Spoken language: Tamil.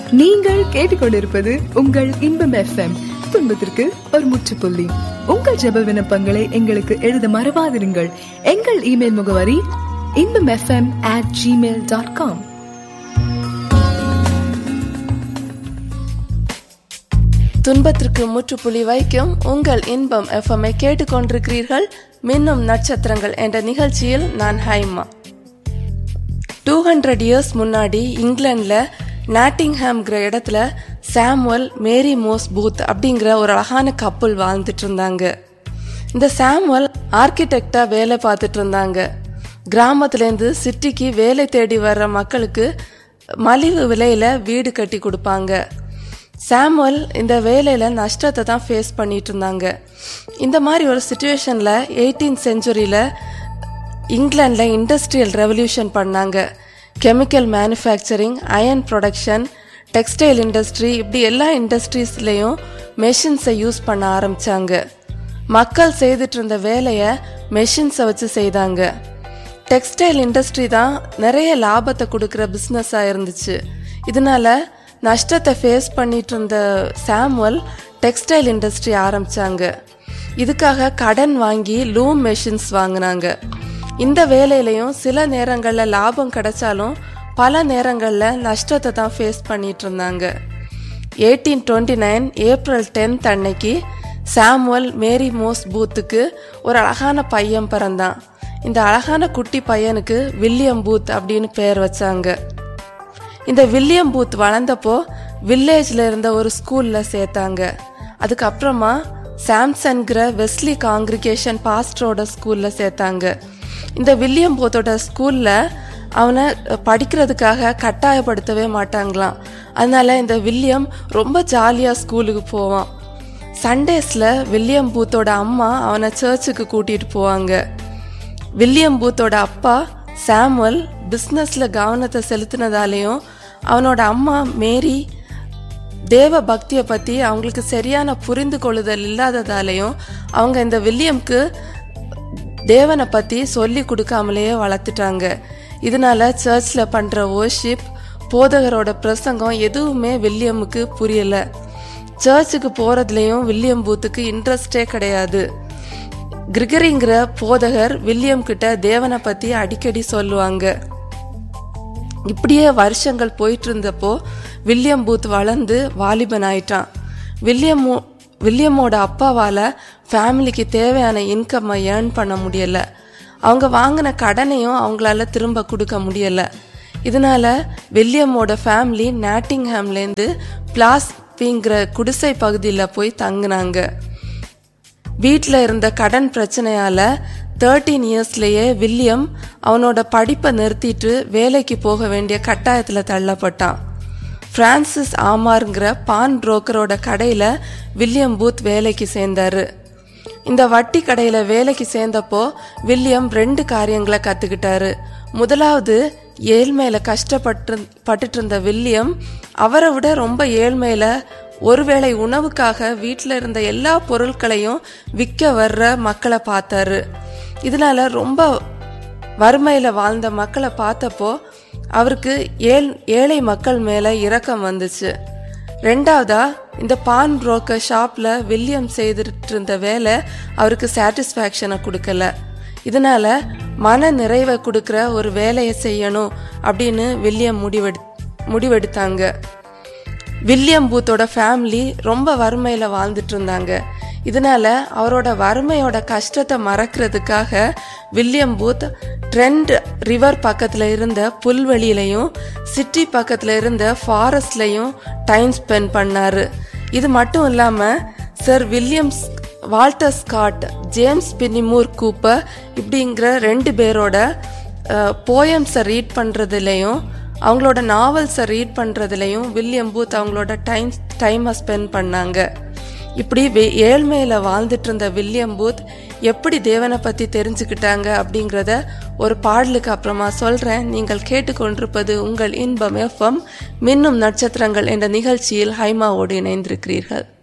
நீங்கள் கேட்டுக்கொண்டிருப்பது உங்கள் இன்பம் எஃப்எம் துன்பத்திற்கு ஒரு முற்றுப்புள்ளி உங்கள் ஜெப விண்ணப்பங்களை எங்களுக்கு எழுத மறவாதிருங்கள் எங்கள் இமெயில் முகவரி Inbam FM at Gmail dot com துன்பத்திற்கு முற்றுப்புள்ளி வைக்கும் உங்கள் இன்பம் எஃப்எம்ஐ கேட்டுக்கொண்டிருக்கிறீர்கள் மின்னும் நட்சத்திரங்கள் என்ற நிகழ்ச்சியில் நான் ஹைமா டூ ஹண்ட்ரட் இயர்ஸ் முன்னாடி இங்கிலாந்துல நாட்டிங்ஹாம்ங்கிற இடத்துல சாமுவல் மேரி மோஸ் பூத் அப்படிங்கிற ஒரு அழகான கப்பல் வாழ்ந்துட்டு இருந்தாங்க இந்த சாமுவல் ஆர்கிடெக்டா வேலை பார்த்துட்டு இருந்தாங்க கிராமத்துலேருந்து சிட்டிக்கு வேலை தேடி வர்ற மக்களுக்கு மலிவு விலையில வீடு கட்டி கொடுப்பாங்க சாமுவல் இந்த வேலையில நஷ்டத்தை தான் ஃபேஸ் பண்ணிட்டு இருந்தாங்க இந்த மாதிரி ஒரு சுச்சுவேஷன்ல எயிட்டீன் செஞ்சுரியில இங்கிலாந்துல இண்டஸ்ட்ரியல் ரெவல்யூஷன் பண்ணாங்க chemical manufacturing iron production textile industry இப்படி எல்லா இண்டஸ்ட்ரீஸ்லேயும் மெஷின்ஸை யூஸ் பண்ண ஆரம்பிச்சாங்க மக்கள் செய்துட்டு இருந்த வேலையை மெஷின்ஸை வச்சு செய்தாங்க டெக்ஸ்டைல் இண்டஸ்ட்ரி தான் நிறைய லாபத்தை கொடுக்குற பிஸ்னஸாக இருந்துச்சு இதனால நஷ்டத்தை ஃபேஸ் பண்ணிட்டு இருந்த சாமுவல் டெக்ஸ்டைல் இண்டஸ்ட்ரி ஆரம்பிச்சாங்க இதுக்காக கடன் வாங்கி லூம் மெஷின்ஸ் வாங்கினாங்க இந்த வேலையிலையும் சில நேரங்களில் லாபம் கிடைச்சாலும் பல நேரங்களில் நஷ்டத்தை தான் ஃபேஸ் பண்ணிட்டு இருந்தாங்க eighteen twenty nine April tenth அன்னைக்கு சாமுவல் மேரி மோஸ் பூத்துக்கு ஒரு அழகான பையன் பிறந்தான் இந்த அழகான குட்டி பையனுக்கு வில்லியம் பூத் அப்படின்னு பேர் வச்சாங்க இந்த வில்லியம் பூத் வளர்ந்தப்போ வில்லேஜ்ல இருந்த ஒரு ஸ்கூல்ல சேர்த்தாங்க அதுக்கப்புறமா சாம்சன்கிற வெஸ்லி காங்கிரிகேஷன் பாஸ்டரோட ஸ்கூல்ல சேர்த்தாங்க இந்த வில்லியம் பூத்தோட ஸ்கூல்ல அவனை படிக்கிறதுக்காக கட்டாயப்படுத்தவே மாட்டாங்களாம் அதனால இந்த வில்லியம் ரொம்ப ஜாலியா ஸ்கூலுக்கு போவான் சண்டேஸ்ல வில்லியம் பூத்தோட அம்மா அவனை சர்ச்சுக்கு கூட்டிட்டு போவாங்க வில்லியம் பூத்தோட அப்பா சாமுவல் பிஸ்னஸ்ல கவனத்தை செலுத்தினதாலேயும் அவனோட அம்மா மேரி தேவ பக்தியை பத்தி அவங்களுக்கு சரியான புரிந்து கொள்ளுதல் இல்லாததாலேயும் அவங்க இந்த வில்லியம்க்கு தேவனை பத்தி சொல்லி கொடுக்காமலேயே வளர்த்துட்டாங்க இதனால சர்ச்ல பண்ற ஓர்ஷிப் போதகரோட பிரசங்கம் எதுவுமே வில்லியமுக்கு புரியல சர்ச்சுக்கு போறதுலயும் வில்லியம் பூத்துக்கு இன்ட்ரெஸ்டே கிடையாது கிரிகரிங்கிற போதகர் வில்லியம் கிட்ட தேவனை பத்தி அடிக்கடி சொல்லுவாங்க இப்படியே வருஷங்கள் போயிட்டு இருந்தப்போ வில்லியம் பூத் வளர்ந்து வாலிபன் ஆயிட்டான் வில்லியம் வில்லியமோட அப்பாவால ஃபேமிலிக்கு தேவையான இன்கம்மை ஏர்ன் பண்ண முடியல அவங்க வாங்கின கடனையும் அவங்களால திரும்ப கொடுக்க முடியல இதனால வில்லியமோட ஃபேமிலி நாட்டிங்ஹாம்லேருந்து பிளாஸ்பிங்கிற குடிசை பகுதியில் போய் தங்குனாங்க வீட்டில் இருந்த கடன் பிரச்சனையால தேர்ட்டீன் இயர்ஸ்லயே வில்லியம் அவனோட படிப்பை நிறுத்திட்டு வேலைக்கு போக வேண்டிய கட்டாயத்தில் தள்ளப்பட்டான் பிரான்சிஸ் ஆமாருங்கிற பான் புரோக்கரோட கடையில வில்லியம் பூத் வேலைக்கு சேர்ந்தாரு இந்த வட்டி கடையில வேலைக்கு சேர்ந்தப்போ வில்லியம் ரெண்டு காரியங்களை கத்துக்கிட்டாரு முதலாவது ஏழ்மையில கஷ்டப்பட்டு பட்டுட்டு இருந்த வில்லியம் அவரை விட ரொம்ப ஏழ்மையில ஒருவேளை உணவுக்காக வீட்டில் இருந்த எல்லா பொருட்களையும் விற்க வர்ற மக்களை பார்த்தாரு இதனால ரொம்ப வறுமையில வாழ்ந்த மக்களை பார்த்தப்போ அவருக்கு ஏழ் ஏழை மக்கள் மேல இரக்கம் வந்துச்சு ரெண்டாவதா இந்த பான் புரோக்கர் ஷாப்ல வில்லியம் செய்துட்டு இருந்த வேலை அவருக்கு சாட்டிஸ்ஃபேக்ஷனை கொடுக்கல இதனால மன நிறைவை கொடுக்கிற ஒரு வேலையை செய்யணும் அப்படின்னு வில்லியம் முடிவெடு முடிவெடுத்தாங்க வில்லியம் பூத்தோட ஃபேமிலி ரொம்ப வறுமையில வாழ்ந்துட்டு இருந்தாங்க இதனால அவரோட வறுமையோட கஷ்டத்தை மறக்கிறதுக்காக வில்லியம் பூத் ட்ரெண்ட் ரிவர் பக்கத்துல இருந்த புல்வெளியிலையும் சிட்டி பக்கத்துல இருந்த ஃபாரஸ்ட்லயும் டைம் ஸ்பெண்ட் பண்ணாரு இது மட்டும் இல்லாம sir Williams Walter Scott James Fenimore Cooper இப்படிங்கிற ரெண்டு பேரோட போயம்ஸை ரீட் பண்ணுறதுலையும் அவங்களோட நாவல்ஸை ரீட் பண்ணுறதுலையும் வில்லியம் பூத் அவங்களோட டைம் டைமை ஸ்பெண்ட் பண்ணாங்க இப்படி வே- ஏழ்மையில வாழ்ந்துட்டு இருந்த வில்லியம் பூத் எப்படி தேவனை பத்தி தெரிஞ்சுக்கிட்டாங்க அப்படிங்கிறத ஒரு பாடலுக்கு அப்புறமா சொல்றேன் நீங்கள் கேட்டுக்கொண்டிருப்பது உங்கள் இன்பம் எஃப்எம் மின்னும் நட்சத்திரங்கள் என்ற நிகழ்ச்சியில் ஹைமாவோடு இணைந்திருக்கிறீர்கள்